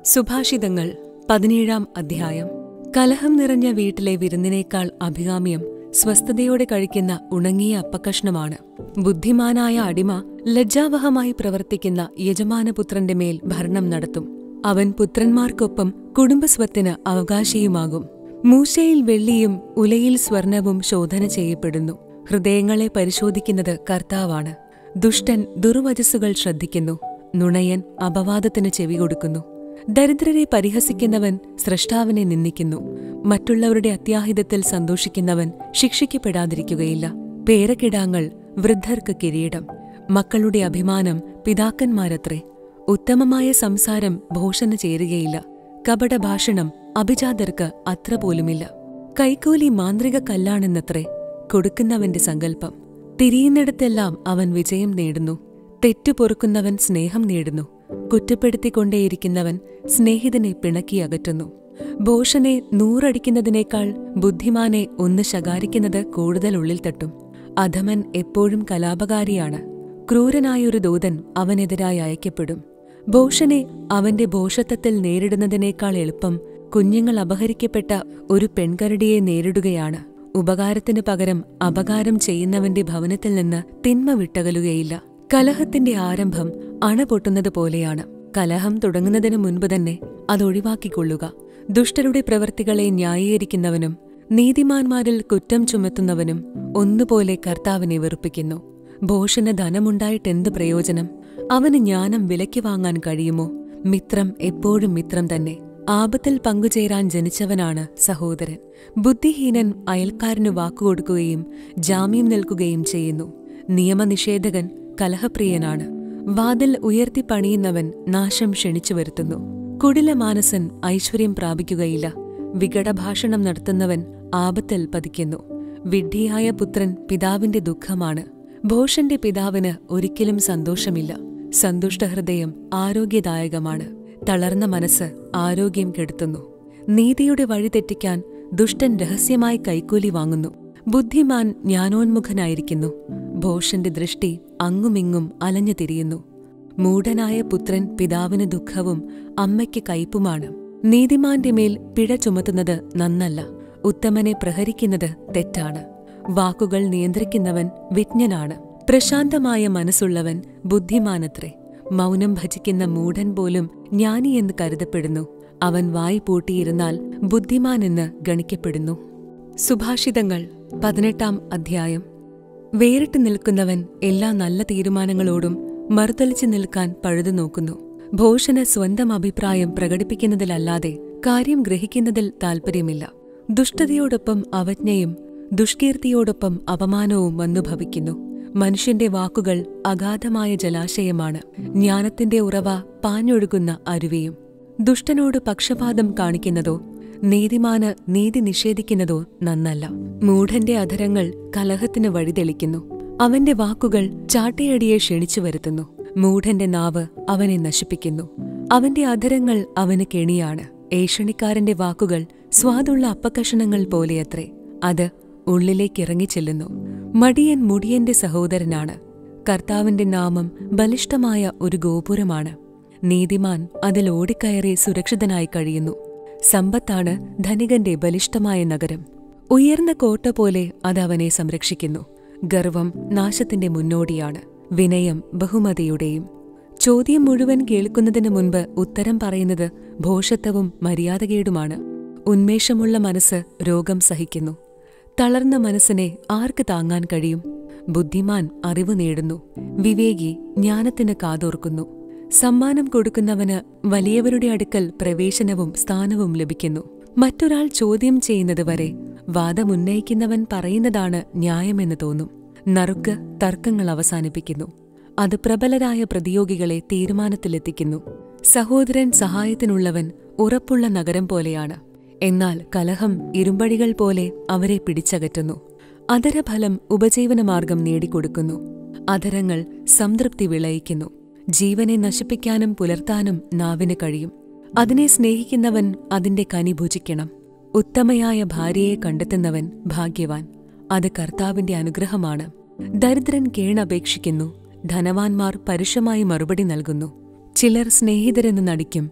സുഭാഷിതങ്ങൾ പതിനേഴാം അധ്യായം കലഹം നിറഞ്ഞ വീട്ടിലെ വിരുന്നിനേക്കാൾ അഭികാമ്യം സ്വസ്ഥതയോടെ കഴിക്കുന്ന ഉണങ്ങിയ അപ്പക്കഷ്ണമാണ് ബുദ്ധിമാനായ അടിമ ലജ്ജാവഹമായി പ്രവർത്തിക്കുന്ന യജമാനപുത്രന്റെ മേൽ ഭരണം നടത്തും അവൻ പുത്രന്മാർക്കൊപ്പം കുടുംബസ്വത്തിന് അവകാശിയുമാകും മൂശയിൽ വെള്ളിയും ഉലയിൽ സ്വർണവും ശോധന ചെയ്യപ്പെടുന്നു ഹൃദയങ്ങളെ പരിശോധിക്കുന്നത് കർത്താവാണ് ദുഷ്ടൻ ദുർവചസ്സുകൾ ശ്രദ്ധിക്കുന്നു നുണയൻ അപവാദത്തിന് ചെവി കൊടുക്കുന്നു ദരിദ്രരെ പരിഹസിക്കുന്നവൻ സ്രഷ്ടാവിനെ നിന്ദിക്കുന്നു മറ്റുള്ളവരുടെ അത്യാഹിതത്തിൽ സന്തോഷിക്കുന്നവൻ ശിക്ഷിക്കപ്പെടാതിരിക്കുകയില്ല പേരക്കിടാങ്ങൾ വൃദ്ധർക്ക് കിരീടം മക്കളുടെ അഭിമാനം പിതാക്കന്മാരത്രേ ഉത്തമമായ സംസാരം ഭോഷന് ചേരുകയില്ല കപടഭാഷണം അഭിജാതർക്ക് അത്ര പോലുമില്ല കൈക്കൂലി മാന്ത്രിക കല്ലാണെന്നത്രേ കൊടുക്കുന്നവന്റെ സങ്കല്പം തിരിയുന്നിടത്തെല്ലാം അവൻ വിജയം നേടുന്നു തെറ്റു പൊറുക്കുന്നവൻ സ്നേഹം നേടുന്നു കുറ്റപ്പെടുത്തിക്കൊണ്ടേയിരിക്കുന്നവൻ സ്നേഹിതനെ പിണക്കി അകറ്റുന്നു ഭോഷനെ നൂറടിക്കുന്നതിനേക്കാൾ ബുദ്ധിമാനെ ഒന്ന് ശകാരിക്കുന്നത് കൂടുതൽ ഉള്ളിൽ തട്ടും അധമൻ എപ്പോഴും കലാപകാരിയാണ് ക്രൂരനായൊരു ദൂതൻ അവനെതിരായി അയക്കപ്പെടും ഭോഷനെ അവന്റെ ഭോഷത്വത്തിൽ നേരിടുന്നതിനേക്കാൾ എളുപ്പം കുഞ്ഞുങ്ങൾ അപഹരിക്കപ്പെട്ട ഒരു പെൺകരടിയെ നേരിടുകയാണ് ഉപകാരത്തിനു പകരം അപകാരം ചെയ്യുന്നവന്റെ ഭവനത്തിൽ നിന്ന് തിന്മ വിട്ടകലുകയില്ല കലഹത്തിന്റെ ആരംഭം അണ പൊട്ടുന്നത് പോലെയാണ് കലഹം തുടങ്ങുന്നതിനു മുൻപ് തന്നെ അതൊഴിവാക്കിക്കൊള്ളുക ദുഷ്ടരുടെ പ്രവൃത്തികളെ ന്യായീകരിക്കുന്നവനും നീതിമാന്മാരിൽ കുറ്റം ചുമത്തുന്നവനും ഒന്നുപോലെ കർത്താവിനെ വെറുപ്പിക്കുന്നു ഭോഷന് ധനമുണ്ടായിട്ടെന്ത് പ്രയോജനം അവന് ജ്ഞാനം വിലയ്ക്ക് വാങ്ങാൻ കഴിയുമോ മിത്രം എപ്പോഴും മിത്രം തന്നെ ആപത്തിൽ പങ്കുചേരാൻ ജനിച്ചവനാണ് സഹോദരൻ ബുദ്ധിഹീനൻ അയൽക്കാരനു വാക്കുകൊടുക്കുകയും ജാമ്യം നിൽക്കുകയും ചെയ്യുന്നു നിയമനിഷേധകൻ കലഹപ്രിയനാണ് വാതിൽ ഉയർത്തി പണിയുന്നവൻ നാശം ക്ഷണിച്ചു വരുത്തുന്നു കുടിലമാനസൻ ഐശ്വര്യം പ്രാപിക്കുകയില്ല വികടഭാഷണം നടത്തുന്നവൻ ആപത്തിൽ പതിക്കുന്നു വിഡ്ഢിയായ പുത്രൻ പിതാവിന്റെ ദുഃഖമാണ് ഭോഷന്റെ പിതാവിന് ഒരിക്കലും സന്തോഷമില്ല സന്തുഷ്ടഹൃദയം ആരോഗ്യദായകമാണ് തളർന്ന മനസ്സ് ആരോഗ്യം കെടുത്തുന്നു നീതിയുടെ വഴി തെറ്റിക്കാൻ ദുഷ്ടൻ രഹസ്യമായി കൈക്കൂലി വാങ്ങുന്നു ബുദ്ധിമാൻ ജ്ഞാനോന്മുഖനായിരിക്കുന്നു ഭോഷന്റെ ദൃഷ്ടി അങ്ങുമിങ്ങും അലഞ്ഞു തിരിയുന്നു മൂഢനായ പുത്രൻ പിതാവിന് ദുഃഖവും അമ്മയ്ക്ക് കയ്പുമാണ് നീതിമാന്റെ മേൽ പിഴ ചുമത്തുന്നത് നന്നല്ല ഉത്തമനെ പ്രഹരിക്കുന്നത് തെറ്റാണ് വാക്കുകൾ നിയന്ത്രിക്കുന്നവൻ വിജ്ഞനാണ് പ്രശാന്തമായ മനസ്സുള്ളവൻ ബുദ്ധിമാനത്രേ മൗനം ഭജിക്കുന്ന മൂഢൻ പോലും ജ്ഞാനിയെന്ന് കരുതപ്പെടുന്നു അവൻ വായി പൂട്ടിയിരുന്നാൽ ബുദ്ധിമാനെന്ന് ഗണിക്കപ്പെടുന്നു സുഭാഷിതങ്ങൾ പതിനെട്ടാം അധ്യായം വേറിട്ട് നിൽക്കുന്നവൻ എല്ലാ നല്ല തീരുമാനങ്ങളോടും മറുതലിച്ചു നിൽക്കാൻ പഴുതു നോക്കുന്നു ഭോഷന് സ്വന്തം അഭിപ്രായം പ്രകടിപ്പിക്കുന്നതിലല്ലാതെ കാര്യം ഗ്രഹിക്കുന്നതിൽ താൽപ്പര്യമില്ല ദുഷ്ടതയോടൊപ്പം അവജ്ഞയും ദുഷ്കീർത്തിയോടൊപ്പം അപമാനവും വന്നു ഭവിക്കുന്നു മനുഷ്യന്റെ വാക്കുകൾ അഗാധമായ ജലാശയമാണ് ജ്ഞാനത്തിന്റെ ഉറവ പാഞ്ഞൊഴുകുന്ന അരുവിയും ദുഷ്ടനോട് പക്ഷപാതം കാണിക്കുന്നതോ നീതിമാന് നീതി നിഷേധിക്കുന്നതോ നന്നല്ല മൂഢന്റെ അധരങ്ങൾ കലഹത്തിന് വഴിതെളിക്കുന്നു അവന്റെ വാക്കുകൾ ചാട്ടയടിയെ ക്ഷണിച്ചു വരുത്തുന്നു മൂഢന്റെ നാവ് അവനെ നശിപ്പിക്കുന്നു അവന്റെ അധരങ്ങൾ അവന് കെണിയാണ് ഏഷണിക്കാരന്റെ വാക്കുകൾ സ്വാദുള്ള അപ്പക്കഷണങ്ങൾ പോലെയത്രേ അത് ഉള്ളിലേക്കിറങ്ങിച്ചെല്ലുന്നു മടിയൻ മുടിയന്റെ സഹോദരനാണ് കർത്താവിന്റെ നാമം ബലിഷ്ഠമായ ഒരു ഗോപുരമാണ് നീതിമാൻ അതിൽ ഓടിക്കയറി സുരക്ഷിതനായി കഴിയുന്നു സമ്പത്താണ് ധനികന്റെ ബലിഷ്ഠമായ നഗരം ഉയർന്ന കോട്ട പോലെ അതവനെ സംരക്ഷിക്കുന്നു ഗർവം നാശത്തിന്റെ മുന്നോടിയാണ് വിനയം ബഹുമതിയുടെയും ചോദ്യം മുഴുവൻ കേൾക്കുന്നതിനു മുൻപ് ഉത്തരം പറയുന്നത് ഭോഷത്വവും മര്യാദകേടുമാണ് ഉന്മേഷമുള്ള മനസ്സ് രോഗം സഹിക്കുന്നു തളർന്ന മനസ്സിനെ ആർക്ക് താങ്ങാൻ കഴിയും ബുദ്ധിമാൻ അറിവ് നേടുന്നു വിവേകി ജ്ഞാനത്തിന് കാതോർക്കുന്നു സമ്മാനം കൊടുക്കുന്നവന് വലിയവരുടെ അടുക്കൽ പ്രവേശനവും സ്ഥാനവും ലഭിക്കുന്നു മറ്റൊരാൾ ചോദ്യം ചെയ്യുന്നതുവരെ വാദമുന്നയിക്കുന്നവൻ പറയുന്നതാണ് ന്യായമെന്ന് തോന്നും നറുക്ക് തർക്കങ്ങൾ അവസാനിപ്പിക്കുന്നു അത് പ്രബലരായ പ്രതിയോഗികളെ തീരുമാനത്തിലെത്തിക്കുന്നു സഹോദരൻ സഹായത്തിനുള്ളവൻ ഉറപ്പുള്ള നഗരം പോലെയാണ് എന്നാൽ കലഹം ഇരുമ്പഴികൾ പോലെ അവരെ പിടിച്ചകറ്റുന്നു അധരഫലം ഉപജീവനമാർഗം നേടിക്കൊടുക്കുന്നു അധരങ്ങൾ സംതൃപ്തി വിളയിക്കുന്നു ജീവനെ നശിപ്പിക്കാനും പുലർത്താനും നാവിന് കഴിയും അതിനെ സ്നേഹിക്കുന്നവൻ അതിന്റെ കനി ഭുജിക്കണം ഉത്തമയായ ഭാര്യയെ കണ്ടെത്തുന്നവൻ ഭാഗ്യവാൻ അത് കർത്താവിന്റെ അനുഗ്രഹമാണ് ദരിദ്രൻ കേണപേക്ഷിക്കുന്നു ധനവാന്മാർ പരുഷമായി മറുപടി നൽകുന്നു ചിലർ സ്നേഹിതരെന്ന് നടിക്കും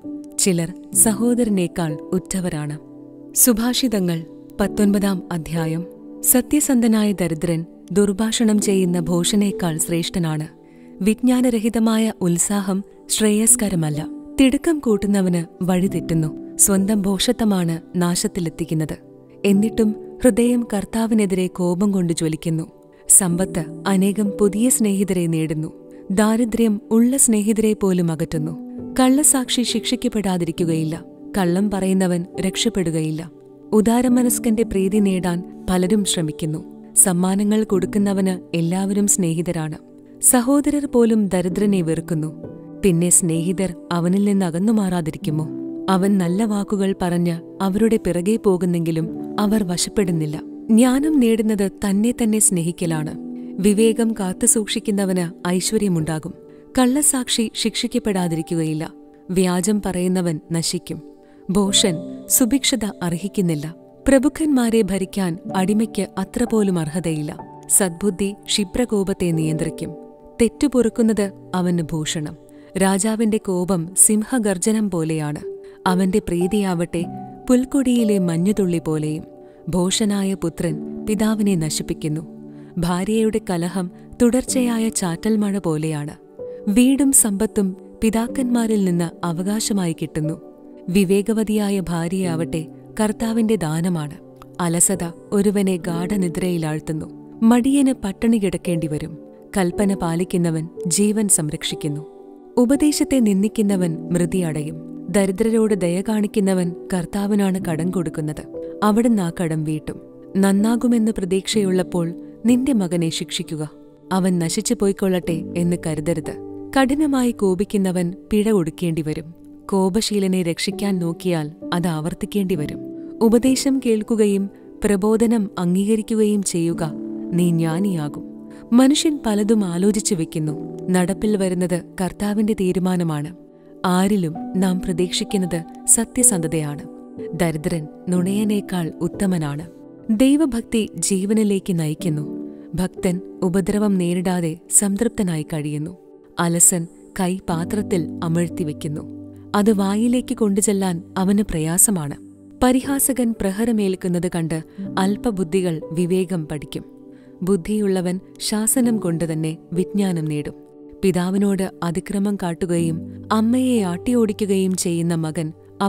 ചിലർ സഹോദരനേക്കാൾ ഉറ്റവരാണ് സുഭാഷിതങ്ങൾ പത്തൊൻപതാം അധ്യായം സത്യസന്ധനായ ദരിദ്രൻ ദുർഭാഷണം ചെയ്യുന്ന ഭോഷനേക്കാൾ ശ്രേഷ്ഠനാണ് വിജ്ഞാനരഹിതമായ ഉത്സാഹം ശ്രേയസ്കരമല്ല തിടുക്കം കൂട്ടുന്നവന് വഴിതെറ്റുന്നു സ്വന്തം ഭോഷത്വമാണ് നാശത്തിലെത്തിക്കുന്നത് എന്നിട്ടും ഹൃദയം കർത്താവിനെതിരെ കോപം കൊണ്ട് ജ്വലിക്കുന്നു സമ്പത്ത് അനേകം പുതിയ സ്നേഹിതരെ നേടുന്നു ദാരിദ്ര്യം ഉള്ള സ്നേഹിതരെ പോലും അകറ്റുന്നു കള്ളസാക്ഷി ശിക്ഷിക്കപ്പെടാതിരിക്കുകയില്ല കള്ളം പറയുന്നവൻ രക്ഷപ്പെടുകയില്ല ഉദാരമനസ്കന്റെ പ്രീതി നേടാൻ പലരും ശ്രമിക്കുന്നു സമ്മാനങ്ങൾ കൊടുക്കുന്നവന് എല്ലാവരും സ്നേഹിതരാണ് സഹോദരർ പോലും ദരിദ്രനെ വെറുക്കുന്നു പിന്നെ സ്നേഹിതർ അവനിൽ നിന്ന് അകന്നു മാറാതിരിക്കുമോ അവൻ നല്ല വാക്കുകൾ പറഞ്ഞ് അവരുടെ പിറകെ പോകുന്നെങ്കിലും അവർ വശപ്പെടുന്നില്ല ജ്ഞാനം നേടുന്നത് തന്നെ തന്നെ സ്നേഹിക്കലാണ് വിവേകം കാത്തുസൂക്ഷിക്കുന്നവന് ഐശ്വര്യമുണ്ടാകും കള്ളസാക്ഷി ശിക്ഷിക്കപ്പെടാതിരിക്കുകയില്ല വ്യാജം പറയുന്നവൻ നശിക്കും ഭോഷൻ സുഭിക്ഷത അർഹിക്കുന്നില്ല പ്രഭുക്കന്മാരെ ഭരിക്കാൻ അടിമയ്ക്ക് അത്ര പോലും അർഹതയില്ല സദ്ബുദ്ധി ക്ഷിപ്രകോപത്തെ നിയന്ത്രിക്കും തെറ്റുപൊറുക്കുന്നത് അവന് ഭൂഷണം രാജാവിന്റെ കോപം സിംഹഗർജനം പോലെയാണ് അവന്റെ പ്രീതിയാവട്ടെ പുൽക്കൊടിയിലെ മഞ്ഞുതുള്ളി പോലെയും ഭോഷനായ പുത്രൻ പിതാവിനെ നശിപ്പിക്കുന്നു ഭാര്യയുടെ കലഹം തുടർച്ചയായ ചാറ്റൽ മഴ പോലെയാണ് വീടും സമ്പത്തും പിതാക്കന്മാരിൽ നിന്ന് അവകാശമായി കിട്ടുന്നു വിവേകവതിയായ ഭാര്യയാവട്ടെ കർത്താവിന്റെ ദാനമാണ് അലസത ഒരുവനെ ഗാഠനിദ്രയിലാഴ്ത്തുന്നു മടിയന് പട്ടിണി കിടക്കേണ്ടി വരും കൽപ്പന പാലിക്കുന്നവൻ ജീവൻ സംരക്ഷിക്കുന്നു ഉപദേശത്തെ നിന്ദിക്കുന്നവൻ മൃതിയടയും ദരിദ്രരോട് ദയ കാണിക്കുന്നവൻ കർത്താവിനാണ് കടം കൊടുക്കുന്നത് അവിടുന്ന് ആ കടം വീട്ടും നന്നാകുമെന്ന് പ്രതീക്ഷയുള്ളപ്പോൾ നിന്റെ മകനെ ശിക്ഷിക്കുക അവൻ നശിച്ചു പോയിക്കൊള്ളട്ടെ എന്ന് കരുതരുത് കഠിനമായി കോപിക്കുന്നവൻ പിഴ ഒടുക്കേണ്ടി വരും കോപശീലനെ രക്ഷിക്കാൻ നോക്കിയാൽ അത് ആവർത്തിക്കേണ്ടി വരും ഉപദേശം കേൾക്കുകയും പ്രബോധനം അംഗീകരിക്കുകയും ചെയ്യുക നീ ജ്ഞാനിയാകും മനുഷ്യൻ പലതും ആലോചിച്ചു വെക്കുന്നു നടപ്പിൽ വരുന്നത് കർത്താവിന്റെ തീരുമാനമാണ് ആരിലും നാം പ്രതീക്ഷിക്കുന്നത് സത്യസന്ധതയാണ് ദരിദ്രൻ നുണയനേക്കാൾ ഉത്തമനാണ് ദൈവഭക്തി ജീവനിലേക്ക് നയിക്കുന്നു ഭക്തൻ ഉപദ്രവം നേരിടാതെ സംതൃപ്തനായി കഴിയുന്നു അലസൻ കൈ പാത്രത്തിൽ അമഴ്ത്തിവെക്കുന്നു അത് വായിലേക്ക് കൊണ്ടുചെല്ലാൻ അവന് പ്രയാസമാണ് പരിഹാസകൻ പ്രഹരമേൽക്കുന്നത് കണ്ട് അല്പബുദ്ധികൾ വിവേകം പഠിക്കും ബുദ്ധിയുള്ളവൻ ശാസനം കൊണ്ടുതന്നെ വിജ്ഞാനം നേടും പിതാവിനോട് അതിക്രമം കാട്ടുകയും അമ്മയെ ആട്ടിയോടിക്കുകയും ചെയ്യുന്ന മകൻ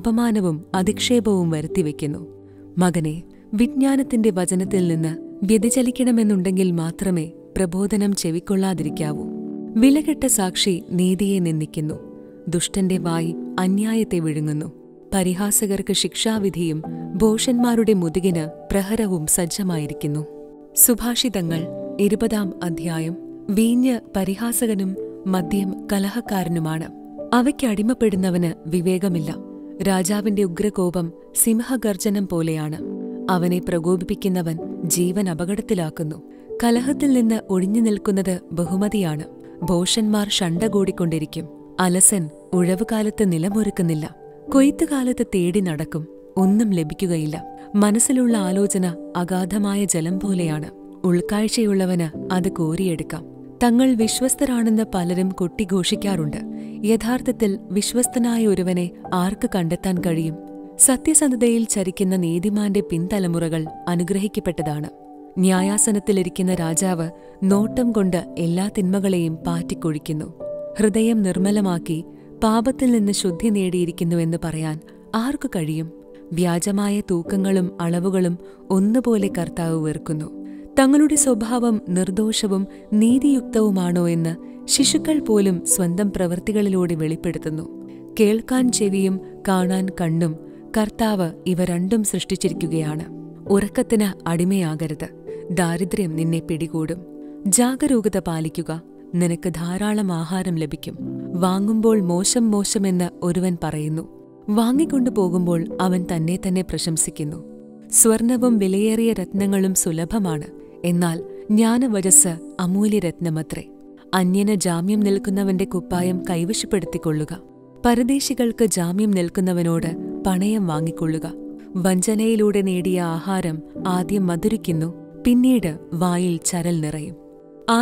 അപമാനവും വരുത്തിവെക്കുന്നു മകനെ വിജ്ഞാനത്തിന്റെ വചനത്തിൽ നിന്ന് വ്യതിചലിക്കണമെന്നുണ്ടെങ്കിൽ മാത്രമേ പ്രബോധനം ചെവിക്കൊള്ളാതിരിക്കാവൂ വിലകെട്ട സാക്ഷി നീതിയെ നിന്ദിക്കുന്നു ദുഷ്ടന്റെ വായി അന്യായത്തെ വിഴുങ്ങുന്നു പരിഹാസകർക്ക് ശിക്ഷാവിധിയും ഭോഷന്മാരുടെ മുതുകിന് പ്രഹരവും സജ്ജമായിരിക്കുന്നു സുഭാഷിതങ്ങൾ ഇരുപതാം അധ്യായം വീഞ്ഞ് പരിഹാസകനും മദ്യം കലഹക്കാരനുമാണ് അവയ്ക്കടിമപ്പെടുന്നവന് വിവേകമില്ല രാജാവിന്റെ ഉഗ്രകോപം സിംഹഗർജനം പോലെയാണ് അവനെ പ്രകോപിപ്പിക്കുന്നവൻ ജീവൻ അപകടത്തിലാക്കുന്നു കലഹത്തിൽ നിന്ന് ഒഴിഞ്ഞു നിൽക്കുന്നത് ബഹുമതിയാണ് ഭോഷന്മാർ ഷണ്ടകൂടിക്കൊണ്ടിരിക്കും അലസൻ ഉഴവുകാലത്ത് നിലമൊരുക്കുന്നില്ല കൊയ്ത്തുകാലത്ത് തേടി നടക്കും ഒന്നും ലഭിക്കുകയില്ല മനസ്സിലുള്ള ആലോചന അഗാധമായ ജലം പോലെയാണ് ഉൾക്കാഴ്ചയുള്ളവന് അത് കോരിയെടുക്കാം തങ്ങൾ വിശ്വസ്തരാണെന്ന് പലരും കൊട്ടിഘോഷിക്കാറുണ്ട് യഥാർത്ഥത്തിൽ വിശ്വസ്തനായ ഒരുവനെ ആർക്ക് കണ്ടെത്താൻ കഴിയും സത്യസന്ധതയിൽ ചരിക്കുന്ന നീതിമാന്റെ പിൻതലമുറകൾ അനുഗ്രഹിക്കപ്പെട്ടതാണ് ന്യായാസനത്തിലിരിക്കുന്ന രാജാവ് നോട്ടം കൊണ്ട് എല്ലാ തിന്മകളെയും പാറ്റിക്കൊഴിക്കുന്നു ഹൃദയം നിർമ്മലമാക്കി പാപത്തിൽ നിന്ന് ശുദ്ധി നേടിയിരിക്കുന്നുവെന്ന് പറയാൻ ആർക്കു കഴിയും വ്യാജമായ തൂക്കങ്ങളും അളവുകളും ഒന്നുപോലെ കർത്താവ് വെറുക്കുന്നു തങ്ങളുടെ സ്വഭാവം നിർദോഷവും നീതിയുക്തവുമാണോ എന്ന് ശിശുക്കൾ പോലും സ്വന്തം പ്രവൃത്തികളിലൂടെ വെളിപ്പെടുത്തുന്നു കേൾക്കാൻ ചെവിയും കാണാൻ കണ്ണും കർത്താവ് ഇവ രണ്ടും സൃഷ്ടിച്ചിരിക്കുകയാണ് ഉറക്കത്തിന് അടിമയാകരുത് ദാരിദ്ര്യം നിന്നെ പിടികൂടും ജാഗരൂകത പാലിക്കുക നിനക്ക് ധാരാളം ആഹാരം ലഭിക്കും വാങ്ങുമ്പോൾ മോശം മോശമെന്ന് ഒരുവൻ പറയുന്നു വാങ്ങിക്കൊണ്ടു പോകുമ്പോൾ അവൻ തന്നെ തന്നെ പ്രശംസിക്കുന്നു സ്വർണവും വിലയേറിയ രത്നങ്ങളും സുലഭമാണ് എന്നാൽ ജ്ഞാനവചസ് അമൂല്യരത്നമത്രേ അന്യന് ജാമ്യം നിൽക്കുന്നവന്റെ കുപ്പായം കൈവശപ്പെടുത്തിക്കൊള്ളുക പരദേശികൾക്ക് ജാമ്യം നിൽക്കുന്നവനോട് പണയം വാങ്ങിക്കൊള്ളുക വഞ്ചനയിലൂടെ നേടിയ ആഹാരം ആദ്യം മധുരിക്കുന്നു പിന്നീട് വായിൽ ചരൽ നിറയും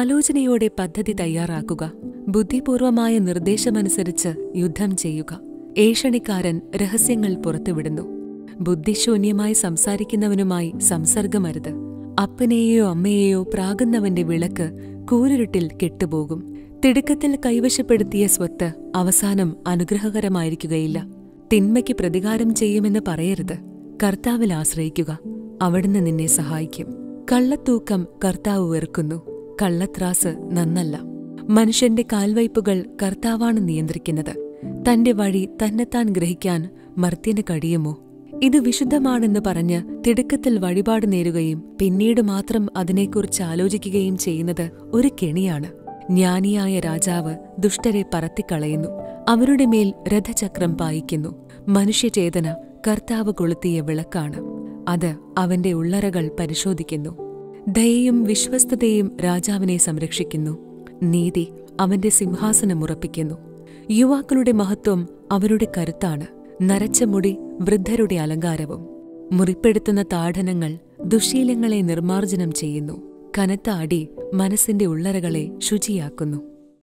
ആലോചനയോടെ പദ്ധതി തയ്യാറാക്കുക ബുദ്ധിപൂർവമായ നിർദ്ദേശമനുസരിച്ച് യുദ്ധം ചെയ്യുക ഏഷണിക്കാരൻ രഹസ്യങ്ങൾ പുറത്തുവിടുന്നു ബുദ്ധിശൂന്യമായി സംസാരിക്കുന്നവനുമായി സംസർഗമരുത് അപ്പനെയോ അമ്മയെയോ പ്രാകുന്നവന്റെ വിളക്ക് കൂരിരുട്ടിൽ കെട്ടുപോകും തിടുക്കത്തിൽ കൈവശപ്പെടുത്തിയ സ്വത്ത് അവസാനം അനുഗ്രഹകരമായിരിക്കുകയില്ല തിന്മയ്ക്ക് പ്രതികാരം ചെയ്യുമെന്ന് പറയരുത് കർത്താവിൽ ആശ്രയിക്കുക അവിടുന്ന് നിന്നെ സഹായിക്കും കള്ളത്തൂക്കം കർത്താവ് വെറുക്കുന്നു കള്ളത്രാസ് നന്നല്ല മനുഷ്യന്റെ കാൽവയ്പുകൾ കർത്താവാണ് നിയന്ത്രിക്കുന്നത് തന്റെ വഴി തന്നെത്താൻ ഗ്രഹിക്കാൻ മർത്യന് കഴിയുമോ ഇത് വിശുദ്ധമാണെന്ന് പറഞ്ഞ് തിടുക്കത്തിൽ വഴിപാട് നേരുകയും പിന്നീട് മാത്രം അതിനെക്കുറിച്ച് ആലോചിക്കുകയും ചെയ്യുന്നത് ഒരു കെണിയാണ് ജ്ഞാനിയായ രാജാവ് ദുഷ്ടരെ പറത്തിക്കളയുന്നു അവരുടെ മേൽ രഥചക്രം പായിക്കുന്നു മനുഷ്യചേതന കർത്താവ് കൊളുത്തിയ വിളക്കാണ് അത് അവന്റെ ഉള്ളറകൾ പരിശോധിക്കുന്നു ദയയും വിശ്വസ്തതയും രാജാവിനെ സംരക്ഷിക്കുന്നു നീതി അവന്റെ സിംഹാസനം ഉറപ്പിക്കുന്നു യുവാക്കളുടെ മഹത്വം അവരുടെ കരുത്താണ് നരച്ച മുടി വൃദ്ധരുടെ അലങ്കാരവും മുറിപ്പെടുത്തുന്ന താഠനങ്ങൾ ദുശീലങ്ങളെ നിർമാർജനം ചെയ്യുന്നു കനത്ത അടി മനസ്സിന്റെ ഉള്ളറകളെ ശുചിയാക്കുന്നു